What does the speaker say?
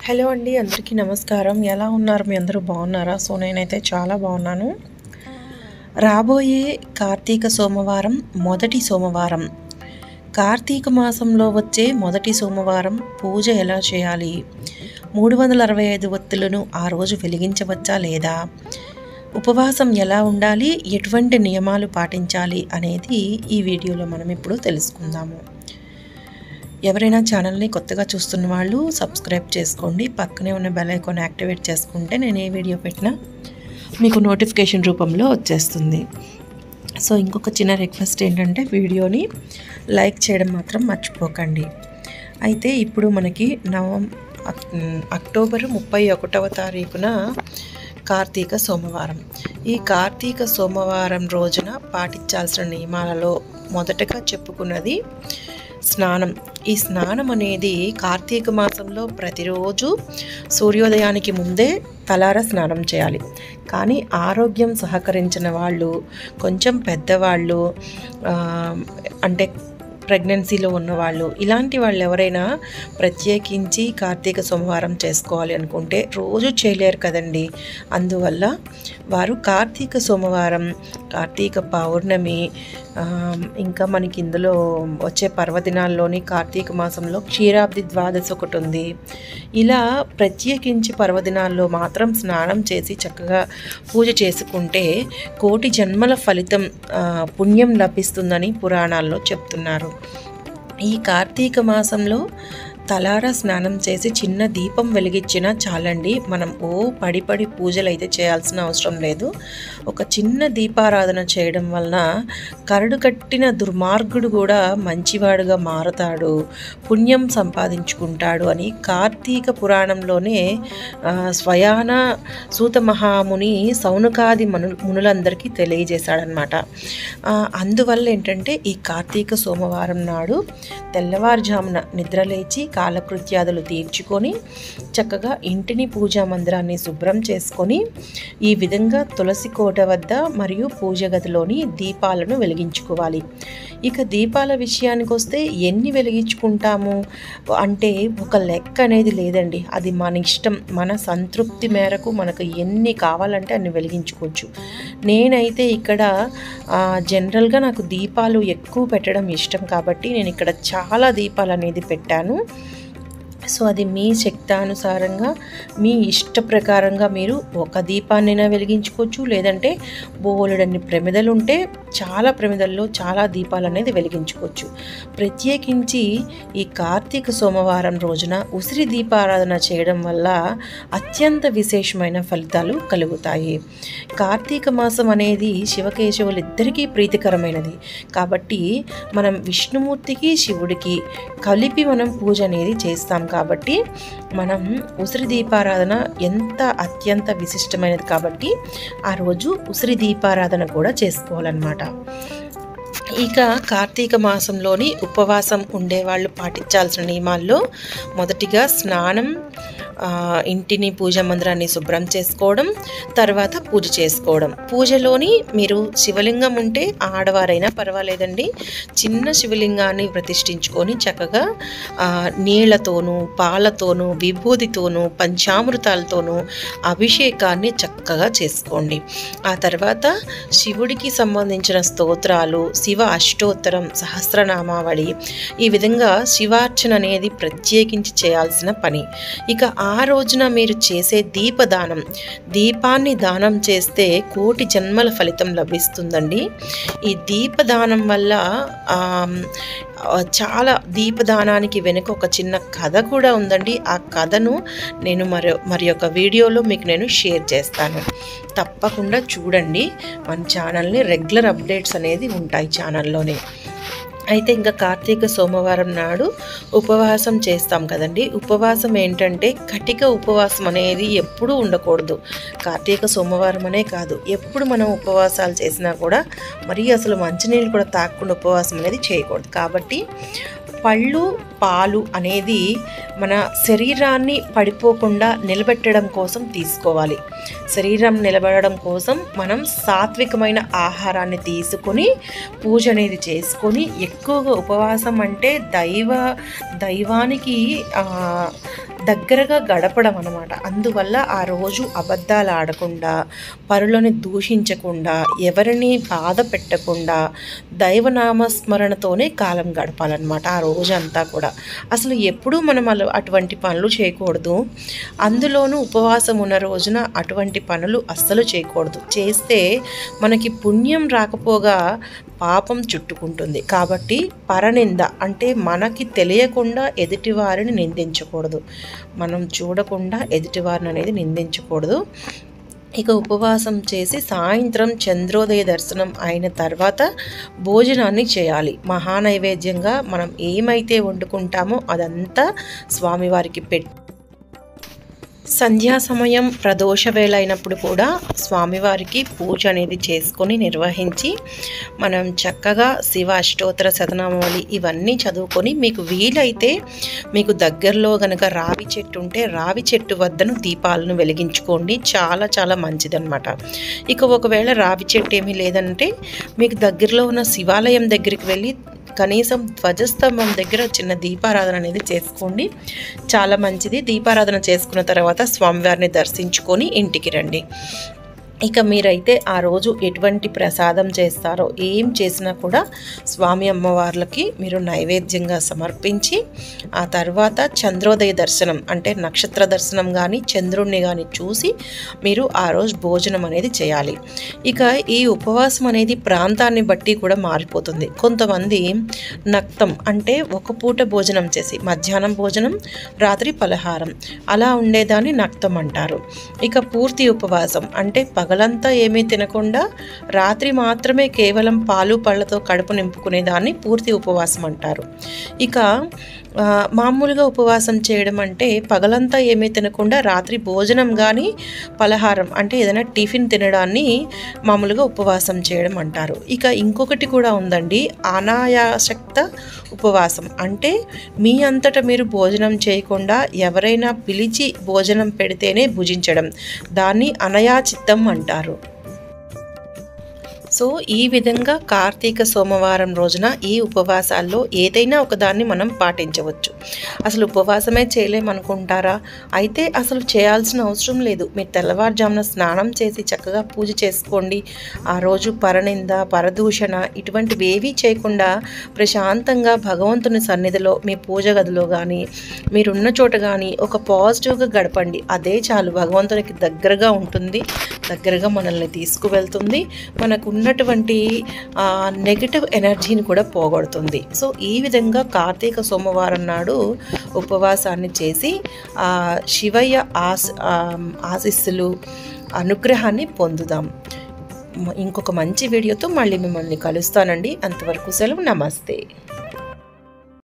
hello అండి అందరికీ నమస్కారం ఎలా ఉన్నారు మీ అందరూ బాగున్నారా సో నేనైతే చాలా బాగున్నాను రాబోయే కార్తీక సోమవారం మొదటి సోమవారం కార్తీక మాసంలో వచ్చే మొదటి సోమవారం పూజ ఎలా చేయాలి మూడు వందల అరవై ఐదు ఒత్తులను ఆ రోజు వెలిగించవచ్చా లేదా ఉపవాసం ఎలా ఉండాలి ఎటువంటి నియమాలు పాటించాలి అనేది ఈ వీడియోలో మనం ఇప్పుడు తెలుసుకుందాము ఎవరైనా ఛానల్ని కొత్తగా చూస్తున్న వాళ్ళు సబ్స్క్రైబ్ చేసుకోండి పక్కనే ఉన్న బెల్ ఐకాన్ యాక్టివేట్ చేసుకుంటే నేను ఏ వీడియో పెట్టినా మీకు నోటిఫికేషన్ రూపంలో వచ్చేస్తుంది సో ఇంకొక చిన్న రిక్వెస్ట్ ఏంటంటే వీడియోని లైక్ చేయడం మాత్రం మర్చిపోకండి అయితే ఇప్పుడు మనకి నవం అక్- అక్టోబర్ ముప్పై ఒకటవ తారీఖున కార్తీక సోమవారం ఈ కార్తీక సోమవారం రోజున పాటించాల్సిన నియమాలలో మొదటగా చెప్పుకున్నది స్నానం ఈ స్నానం అనేది కార్తీక మాసంలో ప్రతిరోజు సూర్యోదయానికి ముందే తలార స్నానం చేయాలి కానీ ఆరోగ్యం సహకరించిన వాళ్ళు కొంచెం పెద్దవాళ్ళు ఆ, అంటే ప్రెగ్నెన్సీలో ఉన్నవాళ్ళు ఇలాంటి వాళ్ళు ఎవరైనా ప్రత్యేకించి కార్తీక సోమవారం చేసుకోవాలి అనుకుంటే రోజు చేయలేరు కదండి అందువల్ల వారు కార్తీక సోమవారం కార్తీక పౌర్ణమి ఆ, ఇంకా మనకి ఇందులో వచ్చే పర్వదినాల్లోని కార్తీక మాసంలో క్షీరాబ్ది ద్వాదశి ఒకటి ఉంది ఇలా ప్రత్యేకించి పర్వదినాల్లో మాత్రం స్నానం చేసి చక్కగా పూజ చేసుకుంటే కోటి జన్మల ఫలితం ఆ, పుణ్యం లభిస్తుందని పురాణాల్లో చెప్తున్నారు ఈ కార్తీక మాసంలో తలారా స్నానం చేసి చిన్న దీపం వెలిగించినా చాలండి మనం ఓ పడి పడి పూజలు అయితే చేయాల్సిన అవసరం లేదు ఒక చిన్న దీపారాధన చేయడం వలన కరడు కట్టిన దుర్మార్గుడు కూడా మంచివాడుగా మారతాడు పుణ్యం సంపాదించుకుంటాడు అని కార్తీక పురాణంలోనే ఆ, స్వయాన సూత మహాముని సౌనకాది మను మునులందరికీ తెలియజేశాడనమాట ఆ, అందువల్ల ఏంటంటే ఈ కార్తీక సోమవారం నాడు తెల్లవారుజామున నిద్రలేచి కాలకృత్యాదులు తీర్చుకొని చక్కగా ఇంటిని పూజా మందిరాన్ని శుభ్రం చేసుకొని ఈ విధంగా తులసి కోట వద్ద మరియు పూజ గదిలోని దీపాలను వెలిగించుకోవాలి ఇక దీపాల విషయానికి వస్తే ఎన్ని వెలిగించుకుంటాము అంటే ఒక లెక్క అనేది లేదండి అది మన ఇష్టం మన సంతృప్తి మేరకు మనకు ఎన్ని కావాలంటే అన్ని వెలిగించుకోవచ్చు నేనైతే ఇక్కడ ఆ, జనరల్గా నాకు దీపాలు ఎక్కువ పెట్టడం ఇష్టం కాబట్టి నేను ఇక్కడ చాలా దీపాలు అనేది పెట్టాను సో అది మీ శక్తానుసారంగా మీ ఇష్ట ప్రకారంగా మీరు ఒక దీపాన్నైనా వెలిగించుకోవచ్చు లేదంటే బోలెడన్ని ప్రమిదలు ఉంటే చాలా ప్రమిదల్లో చాలా దీపాలు అనేది వెలిగించుకోవచ్చు ప్రత్యేకించి ఈ కార్తీక సోమవారం రోజున ఉసిరి దీపారాధన చేయడం వల్ల అత్యంత విశేషమైన ఫలితాలు కలుగుతాయి కార్తీక మాసం అనేది శివకేశవులు ఇద్దరికీ ప్రీతికరమైనది కాబట్టి మనం విష్ణుమూర్తికి శివుడికి కలిపి మనం పూజ అనేది చేస్తాం కాబట్టి మనం ఉసిరి దీపారాధన ఎంత అత్యంత విశిష్టమైనది కాబట్టి ఆ రోజు ఉసిరి దీపారాధన కూడా చేసుకోవాలన్నమాట ఇక కార్తీక మాసంలోని ఉపవాసం ఉండేవాళ్ళు పాటించాల్సిన నియమాల్లో మొదటిగా స్నానం ఆ, ఇంటిని పూజ మందిరాన్ని శుభ్రం చేసుకోవడం తర్వాత పూజ చేసుకోవడం పూజలోని మీరు శివలింగం ఉంటే ఆడవారైనా పర్వాలేదండి చిన్న శివలింగాన్ని ప్రతిష్ఠించుకొని చక్కగా ఆ, నీళ్లతోనూ పాలతోనూ విభూతితోనూ పంచామృతాలతోనూ అభిషేకాన్ని చక్కగా చేసుకోండి ఆ తర్వాత శివుడికి సంబంధించిన స్తోత్రాలు శివ అష్టోత్తరం సహస్రనామావళి ఈ విధంగా శివార్చన అనేది ప్రత్యేకించి చేయాల్సిన పని ఇక ఆ రోజున మీరు చేసే దీపదానం దీపాన్ని దానం చేస్తే కోటి జన్మల ఫలితం లభిస్తుందండి ఈ దీపదానం వల్ల ఆమ్, ఆ, చాలా దీపదానానికి వెనుక ఒక చిన్న కథ కూడా ఉందండి ఆ కథను నేను మరి మరి ఒక వీడియోలో మీకు నేను షేర్ చేస్తాను తప్పకుండా చూడండి మన ఛానల్ని రెగ్యులర్ అప్డేట్స్ అనేది ఉంటాయి ఛానల్లోనే అయితే ఇంకా కార్తీక సోమవారం నాడు ఉపవాసం చేస్తాం కదండి ఉపవాసం ఏంటంటే కటిక ఉపవాసం అనేది ఎప్పుడూ ఉండకూడదు కార్తీక సోమవారం అనే కాదు ఎప్పుడు మనం ఉపవాసాలు చేసినా కూడా మరీ అసలు మంచినీళ్ళు కూడా తాగకుండా ఉపవాసం అనేది చేయకూడదు కాబట్టి పళ్ళు పాలు అనేది మన శరీరాన్ని పడిపోకుండా నిలబెట్టడం కోసం తీసుకోవాలి శరీరం నిలబడడం కోసం మనం సాత్వికమైన ఆహారాన్ని తీసుకొని పూజ అనేది చేసుకొని ఎక్కువగా ఉపవాసం అంటే దైవ దైవానికి ఆ, దగ్గరగా గడపడం అనమాట అందువల్ల ఆ రోజు అబద్ధాలు ఆడకుండా పరులను దూషించకుండా ఎవరిని బాధ పెట్టకుండా దైవనామస్మరణతోనే కాలం గడపాలన్నమాట ఆ రోజంతా కూడా అసలు ఎప్పుడూ మనం అలా అటువంటి పనులు చేయకూడదు అందులోనూ ఉపవాసం ఉన్న రోజున అటువంటి పనులు అస్సలు చేయకూడదు చేస్తే మనకి పుణ్యం రాకపోగా పాపం చుట్టుకుంటుంది కాబట్టి పరనింద అంటే మనకి తెలియకుండా ఎదుటివారిని నిందించకూడదు మనం చూడకుండా ఎదుటివారిని అనేది నిందించకూడదు ఇక ఉపవాసం చేసి సాయంత్రం చంద్రోదయ దర్శనం అయిన తర్వాత భోజనాన్ని చేయాలి మహానైవేద్యంగా మనం ఏమైతే వండుకుంటామో అదంతా స్వామివారికి పెట్టి సంధ్యా సమయం ప్రదోష వేళ అయినప్పుడు కూడా స్వామివారికి పూజ అనేది చేసుకొని నిర్వహించి మనం చక్కగా శివ అష్టోత్తర శతనామావళి ఇవన్నీ చదువుకొని మీకు వీలైతే మీకు దగ్గరలో గనక రావి చెట్టు ఉంటే రావి చెట్టు వద్దను దీపాలను వెలిగించుకోండి చాలా చాలా మంచిదన్నమాట ఇక ఒకవేళ రావి చెట్టు ఏమీ లేదంటే మీకు దగ్గరలో ఉన్న శివాలయం దగ్గరికి వెళ్ళి కనీసం ధ్వజస్తంభం దగ్గర చిన్న దీపారాధన అనేది చేసుకోండి చాలా మంచిది దీపారాధన చేసుకున్న తర్వాత స్వామివారిని దర్శించుకొని ఇంటికి రండి ఇక మీరైతే ఆ రోజు ఎటువంటి ప్రసాదం చేస్తారో ఏం చేసినా కూడా స్వామి అమ్మవార్లకి మీరు నైవేద్యంగా సమర్పించి ఆ తర్వాత చంద్రోదయ దర్శనం అంటే నక్షత్ర దర్శనం కానీ చంద్రుణ్ణి కానీ చూసి మీరు ఆ రోజు భోజనం అనేది చేయాలి ఇక ఈ ఉపవాసం అనేది ప్రాంతాన్ని బట్టి కూడా మారిపోతుంది కొంతమంది నక్తం అంటే ఒక పూట భోజనం చేసి మధ్యాహ్నం భోజనం రాత్రి పలహారం అలా ఉండేదాన్ని నక్తం అంటారు ఇక పూర్తి ఉపవాసం అంటే పగలంతా ఏమీ తినకుండా రాత్రి మాత్రమే కేవలం పాలు పళ్ళతో కడుపు నింపుకునేదాన్ని పూర్తి ఉపవాసం అంటారు ఇక ఆ, మామూలుగా ఉపవాసం చేయడం అంటే పగలంతా ఏమీ తినకుండా రాత్రి భోజనం కానీ పలహారం అంటే ఏదైనా టిఫిన్ తినడాన్ని మామూలుగా ఉపవాసం చేయడం అంటారు ఇక ఇంకొకటి కూడా ఉందండి అనాయాసక్త ఉపవాసం అంటే మీ అంతటా మీరు భోజనం చేయకుండా ఎవరైనా పిలిచి భోజనం పెడితేనే భుజించడం దాన్ని అనయాచిత్తం అంటారు సో ఈ విధంగా కార్తీక సోమవారం రోజున ఈ ఉపవాసాల్లో ఏదైనా ఒకదాన్ని మనం పాటించవచ్చు అసలు ఉపవాసమే చేయలేమనుకుంటారా అయితే అసలు చేయాల్సిన అవసరం లేదు మీరు తెల్లవారుజామున స్నానం చేసి చక్కగా పూజ చేసుకోండి ఆ రోజు పరనింద పరదూషణ ఇటువంటివి ఏవీ చేయకుండా ప్రశాంతంగా భగవంతుని సన్నిధిలో మీ పూజ గదిలో కానీ మీరున్న చోట కానీ ఒక పాజిటివ్గా గడపండి అదే చాలు భగవంతునికి దగ్గరగా ఉంటుంది దగ్గరగా మనల్ని తీసుకువెళ్తుంది మనకు ఉన్నటువంటి నెగిటివ్ ఎనర్జీని కూడా పోగొడుతుంది సో ఈ విధంగా కార్తీక సోమవారం నాడు ఉపవాసాన్ని చేసి ఆ శివయ్య ఆస్ ఆ, ఆశీస్సులు అనుగ్రహాన్ని పొందుదాం ఇంకొక మంచి వీడియోతో మళ్ళీ మిమ్మల్ని కలుస్తానండి అంతవరకు సెలవు నమస్తే